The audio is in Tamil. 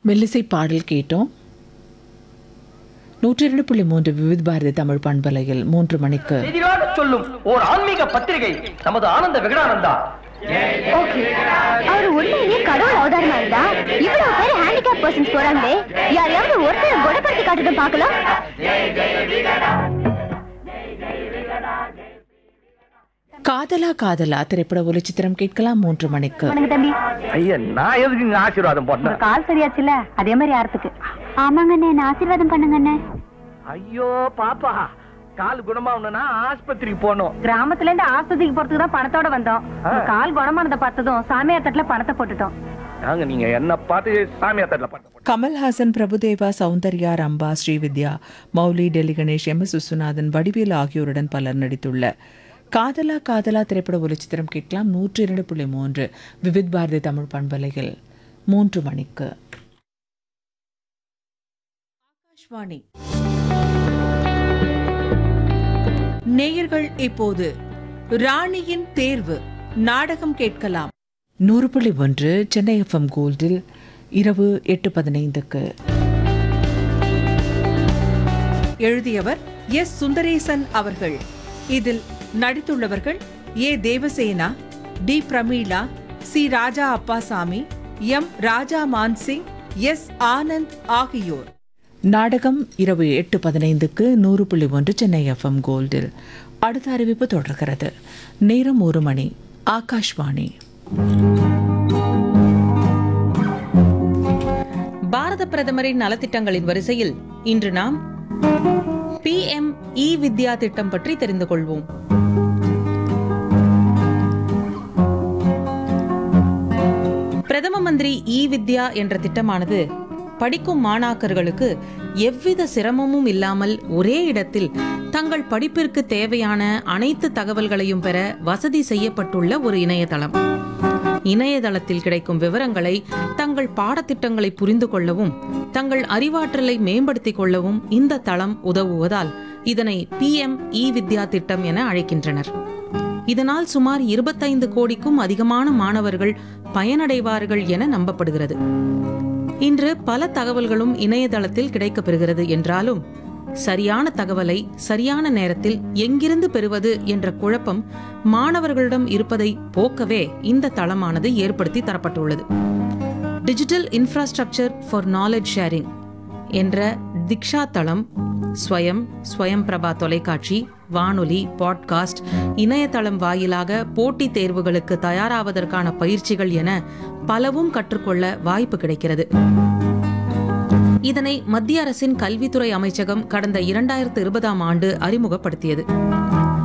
மெல்லிசை பாடல் கேட்டோம் நூற்றி இரண்டு புள்ளி மூன்று விவித் பாரதி தமிழ் பண்பலையில் மூன்று மணிக்கு செய்திகளாக சொல்லும் ஓர் ஆன்மீக பத்திரிகை நமது ஆனந்த விகடானந்தா ஓகே அவர் உண்மையிலேயே கடவுள் அவதாரமா இருந்தா இவ்வளவு பேர் ஹேண்டிகேப் பர்சன்ஸ் போறாங்களே யாரையாவது ஒருத்தரை குணப்படுத்தி காட்டுறதும் பார்க்கலாம் காதலா காதலா திரைப்பட ஒளிச்சித்திரம் கேட்கலாம் மூன்று மணிக்கு வணங்க தம்பி ஐயா நான் எதுக்கு இங்க ஆசீர்வாதம் உங்க போட்டேன் கால் சரியாச்சுல அதே மாதிரி யாரத்துக்கு ஆமாங்க அண்ணே நான் ஆசீர்வாதம் பண்ணுங்க அண்ணே ஐயோ பாப்பா கால் குணமாகணும்னா ஆஸ்பத்திரிக்கு போகணும் கிராமத்துல இருந்து ஆஸ்பத்திரிக்கு போறதுக்கு தான் பணத்தோட வந்தோம் உங்க கால் குணமானதை பார்த்ததும் சாமியார் தட்டுல பணத்தை போட்டுட்டோம் நாங்க நீங்க என்ன பார்த்து சாமியார் தட்டில் பண்ண கமல்ஹாசன் பிரபுதேவா சௌந்தர்யா ரம்பா ஸ்ரீவித்யா மௌலி டெல்லி கணேஷ் எம் எஸ் விஸ்வநாதன் வடிவேல் ஆகியோருடன் பலர் நடித்துள்ள காதலா காதலா திரைப்பட ஒளிச்சித்திரம் கேட்கலாம் நூற்றி இரண்டு புள்ளி மூன்று விவித் பாரதி தமிழ் பண்பலையில் மூன்று மணிக்கு ஆகாஷ்வாணி நேயர்கள் இப்போது ராணியின் தேர்வு நாடகம் கேட்கலாம் நூறு புள்ளி ஒன்று சென்னை எஃப்எம் கோல்டில் இரவு எட்டு பதினைந்துக்கு எழுதியவர் எஸ் சுந்தரேசன் அவர்கள் இதில் நடித்துள்ளவர்கள் A Devasena T Prameela C Raja Appasamy M Raja Mansingh S Anand ஆகியோர் நாடகம் இரவு எட்டு பதினைந்துக்கு நூறு புள்ளி ஒன்று சென்னை எஃப்எம் கோல்டில் அடுத்த அறிவிப்பு தொடர்கிறது நேரம் ஒரு மணி ஆகாஷ்வாணி பாரத பிரதமரின் நலத்திட்டங்களின் வரிசையில் இன்று நாம் பிஎம் இ வித்யா திட்டம் பற்றி தெரிந்து கொள்வோம் பிரதம மந்திரி இ வித்யா என்ற திட்டமானது படிக்கும் மாணாக்கர்களுக்கு எவ்வித சிரமமும் இல்லாமல் ஒரே இடத்தில் தங்கள் படிப்பிற்கு தேவையான அனைத்து தகவல்களையும் பெற வசதி செய்யப்பட்டுள்ள ஒரு இணையதளம் இணையதளத்தில் கிடைக்கும் விவரங்களை தங்கள் பாடத்திட்டங்களை புரிந்து கொள்ளவும் தங்கள் அறிவாற்றலை மேம்படுத்திக் கொள்ளவும் இந்த தளம் உதவுவதால் இதனை பிஎம் இ வித்யா திட்டம் என அழைக்கின்றனர் இதனால் சுமார் இருபத்தைந்து கோடிக்கும் அதிகமான மாணவர்கள் பயனடைவார்கள் என நம்பப்படுகிறது இன்று பல தகவல்களும் இணையதளத்தில் கிடைக்கப்பெறுகிறது என்றாலும் சரியான தகவலை சரியான நேரத்தில் எங்கிருந்து பெறுவது என்ற குழப்பம் மாணவர்களிடம் இருப்பதை போக்கவே இந்த தளமானது ஏற்படுத்தி தரப்பட்டுள்ளது digital infrastructure for knowledge sharing என்ற திக்ஷா தளம் ஸ்வயம் ஸ்வயம் பிரபா தொலைக்காட்சி வானொலி பாட்காஸ்ட் இணையதளம் வாயிலாக போட்டித் தேர்வுகளுக்கு தயாராவதற்கான பயிற்சிகள் என பலவும் கற்றுக்கொள்ள வாய்ப்பு கிடைக்கிறது இதனை மத்திய அரசின் கல்வித்துறை அமைச்சகம் கடந்த இரண்டாயிரத்து இருபதாம் ஆண்டு அறிமுகப்படுத்தியது